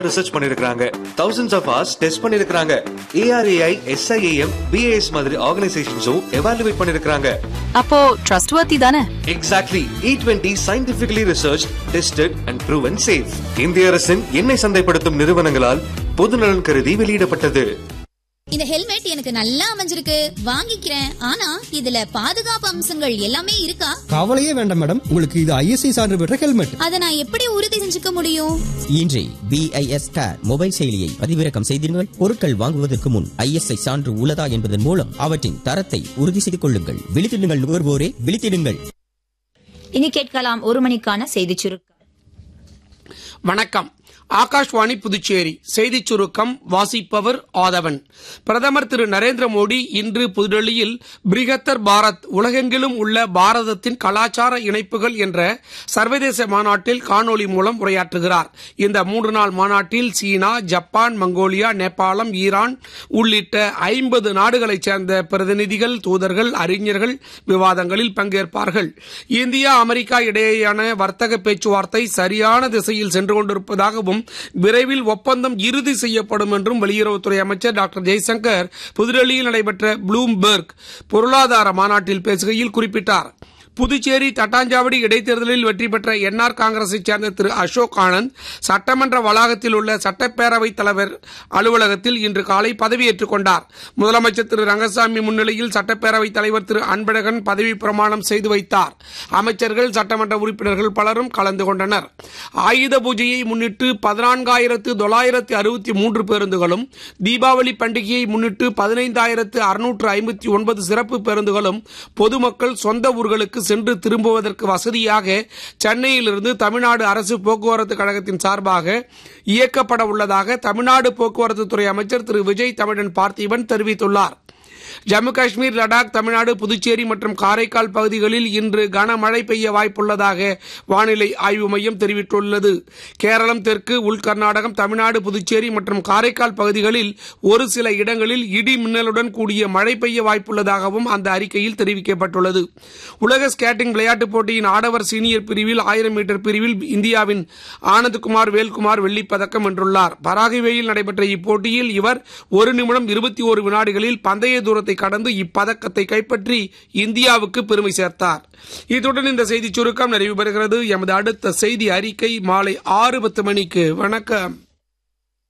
research பண்ணிருக்காங்க thousands of hours test பண்ணிருக்காங்க ARAI SIAM PAS மாதிரி ஆர்கனைசேஷன்ஸும் எவாலுவேட் பண்ணிருக்காங்க அப்போ ட்ரஸ்ட் வர்த்தி தானே exactly E twenty scientifically research tested and proven safe இந்திய அரசின் எண்ணெய் சந்தைப்படுத்தும் நிறுவனங்களால் பொதுநலன் கருதி வெளியிடப்பட்டது இந்த ஹெல்மெட் எனக்கு நல்லா அமைஞ்சிருக்கு வாங்கிக்கிறேன் ஆனா இதுல பாதுகாப்பு அம்சங்கள் எல்லாமே இருக்கா கவலையே வேண்டாம் மேடம் உங்களுக்கு இது ஐஎஸ்ஐ சான்று பெற்ற ஹெல்மெட் அத நான் எப்படி உறுதி செஞ்சுக்க முடியும் இன்றே பிஐஎஸ் ஸ்டார் மொபைல் செயலியை பதிவிறக்கம் செய்தீர்கள் பொருட்கள் வாங்குவதற்கு முன் ஐஎஸ்ஐ சான்று உள்ளதா என்பதன் மூலம் அவற்றின் தரத்தை உறுதி செய்து கொள்ளுங்கள் விழித்திடுங்கள் நுகர்வோரே விழித்திடுங்கள் இனி கேட்கலாம் ஒரு மணிக்கான செய்திச் சுருக்கம் வணக்கம் ஆகாஷ்வாணி புதுச்சேரி செய்திச் சுருக்கம் வாசிப்பவர் ஆதவன் பிரதமர் திரு நரேந்திர மோடி இன்று புதுடெல்லியில் பிரிகத்தர் பாரத் உலகெங்கிலும் உள்ள பாரதத்தின் கலாச்சார இணைப்புகள் என்ற சர்வதேச மாநாட்டில் காணொலி மூலம் உரையாற்றுகிறார் இந்த மூன்று நாள் மாநாட்டில் சீனா ஜப்பான் மங்கோலியா நேபாளம் ஈரான் உள்ளிட்ட ஐம்பது நாடுகளைச் சேர்ந்த பிரதிநிதிகள் தூதர்கள் அறிஞர்கள் விவாதங்களில் பங்கேற்பார்கள் இந்தியா அமெரிக்கா இடையேயான வர்த்தக பேச்சுவார்த்தை சரியான திசையில் சென்று கொண்டிருப்பதாகவும் விரைவில் ஒப்பந்தம் இறுதி செய்யப்படும் என்றும் வெளியுறவுத்துறை அமைச்சர் டாக்டர் ஜெய்சங்கர் புதுடெல்லியில் நடைபெற்ற ப்ளூம்பெர்க் பொருளாதார மாநாட்டில் பேசுகையில் குறிப்பிட்டார் புதுச்சேரி தட்டாஞ்சாவடி இடைத்தேர்தலில் வெற்றி பெற்ற என்ஆர் காங்கிரஸைச் சேர்ந்த திரு அசோக் ஆனந்த் சட்டமன்ற வளாகத்தில் உள்ள சட்டப்பேரவைத் தலைவர் அலுவலகத்தில் இன்று காலை பதவியேற்றுக் கொண்டார் முதலமைச்சர் திரு ரங்கசாமி முன்னிலையில் சட்டப்பேரவைத் தலைவர் திரு அன்பழகன் பதவி பிரமாணம் செய்து வைத்தார் அமைச்சர்கள் சட்டமன்ற உறுப்பினர்கள் பலரும் கலந்து கொண்டனர் ஆயுத பூஜையை முன்னிட்டு பதினான்காயிரத்து தொள்ளாயிரத்து அறுபத்தி மூன்று பேருந்துகளும் தீபாவளி பண்டிகையை முன்னிட்டு பதினைந்தாயிரத்து அறுநூற்று ஐம்பத்தி ஒன்பது சிறப்பு பேருந்துகளும் பொதுமக்கள் சொந்த ஊர்களுக்கு சென்று திரும்புவதற்கு வசதியாக சென்னையிலிருந்து தமிழ்நாடு அரசு போக்குவரத்து கழகத்தின் சார்பாக இயக்கப்பட உள்ளதாக தமிழ்நாடு போக்குவரத்து துறை அமைச்சர் திரு விஜய் தமிழன் பார்த்திபன் தெரிவித்துள்ளார் ஜம்மு காஷ்மீர் லடாக் தமிழ்நாடு புதுச்சேரி மற்றும் காரைக்கால் பகுதிகளில் இன்று கனமழை பெய்ய வாய்ப்புள்ளதாக வானிலை ஆய்வு மையம் தெரிவித்துள்ளது கேரளம் தெற்கு உள் கர்நாடகம் தமிழ்நாடு புதுச்சேரி மற்றும் காரைக்கால் பகுதிகளில் ஒரு சில இடங்களில் இடி மின்னலுடன் கூடிய மழை பெய்ய வாய்ப்புள்ளதாகவும் அந்த அறிக்கையில் தெரிவிக்கப்பட்டுள்ளது உலக ஸ்கேட்டிங் விளையாட்டுப் போட்டியின் ஆடவர் சீனியர் பிரிவில் ஆயிரம் மீட்டர் பிரிவில் இந்தியாவின் ஆனந்த்குமார் வேல்குமார் வெள்ளிப் பதக்கம் வென்றுள்ளார் பராகுவேயில் நடைபெற்ற இப்போட்டியில் இவர் ஒரு நிமிடம் இருபத்தி ஒரு வினாடிகளில் பந்தய தூரத்தை கடந்து இப்பதக்கத்தை கைப்பற்றி இந்தியாவுக்கு பெருமை சேர்த்தார் இத்துடன் இந்த செய்திச் சுருக்கம் நிறைவு பெறுகிறது எமது அடுத்த செய்தி அறிக்கை மாலை ஆறு பத்து மணிக்கு வணக்கம்